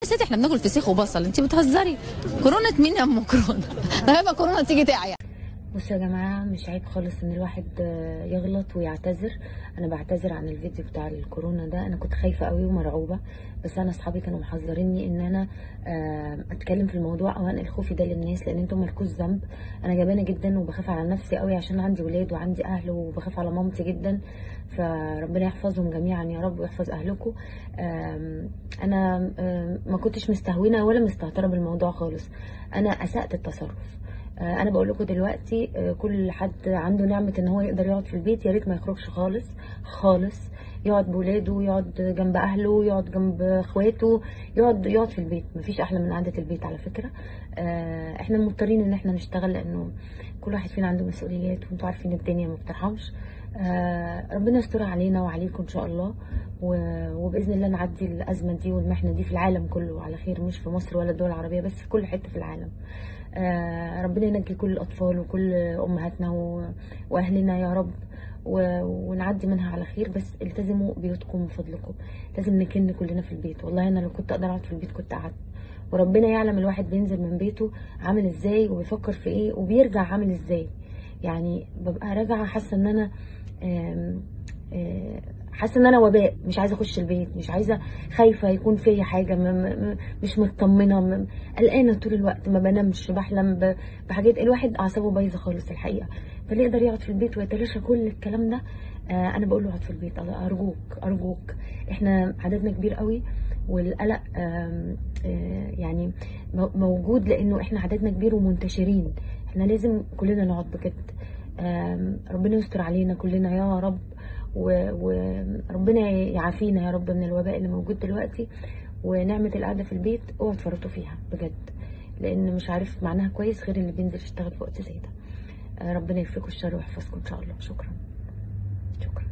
ستي احنا بناكل فسيخ وبصل انت بتهزري كورونا مين يا ام كورونا لما كورونا تيجي تعيا بصوا يا جماعة مش عيب خالص ان الواحد آه، يغلط ويعتذر انا بعتذر عن الفيديو بتاع الكورونا ده انا كنت خايفة قوي ومرعوبة بس انا اصحابي كانوا محذريني ان انا آه، اتكلم في الموضوع او انقل خوفي ده للناس لان انتم مالكوش ذنب انا جبانة جدا وبخاف على نفسي قوي عشان عندي ولاد وعندي اهل وبخاف على مامتي جدا فربنا يحفظهم جميعا يا رب ويحفظ اهلكم آم، انا آم، ما كنتش مستهونة ولا مستهترة بالموضوع خالص انا اسأت التصرف آه، انا بقول لكم دلوقتي آه، كل حد عنده نعمه ان هو يقدر يقعد في البيت يا ريت ما يخرجش خالص خالص يقعد بولاده يقعد جنب اهله يقعد جنب اخواته يقعد يقعد في البيت مفيش احلى من قعده البيت على فكره آه، احنا مضطرين ان احنا نشتغل لانه كل واحد فينا عنده مسؤوليات وانتوا عارفين الدنيا ما بترحمش آه، ربنا يستر علينا وعليكم ان شاء الله و- وباذن الله نعدي الازمه دي والمحنه دي في العالم كله على خير مش في مصر ولا الدول العربيه بس في كل حته في العالم آه، ربنا ينجي كل الاطفال وكل امهاتنا و- واهلنا يا رب و- ونعدي منها على خير بس التزموا بيوتكم من فضلكم لازم نكن كلنا في البيت والله انا لو كنت اقدر اقعد في البيت كنت قعدت وربنا يعلم الواحد بينزل من بيته عامل ازاي وبيفكر في ايه وبيرجع عامل ازاي يعني ببقى راجعه حاسه ان انا آم، آه، حاسه ان انا وباء مش عايزه اخش البيت مش عايزه خايفه يكون فيا حاجه م- م- م- مش مطمنه م- قلقانه طول الوقت ما بنامش بحلم ب- بحاجات الواحد اعصابه بايظه خالص الحقيقه فاللي يقدر يقعد في البيت ويتلاشى كل الكلام ده آه، انا بقول له اقعد في البيت الله ارجوك ارجوك احنا عددنا كبير قوي والقلق آم، آه، يعني مو- موجود لانه احنا عددنا كبير ومنتشرين احنا لازم كلنا نقعد بجد آم، ربنا يستر علينا كلنا يا رب و- وربنا يعافينا يا رب من الوباء اللي موجود دلوقتي ونعمة القعدة في البيت اوعوا تفرطوا فيها بجد لأن مش عارف معناها كويس غير اللي بينزل يشتغل في وقت زي ده آه، ربنا يكفيكم الشر ويحفظكم إن شاء الله شكرا شكرا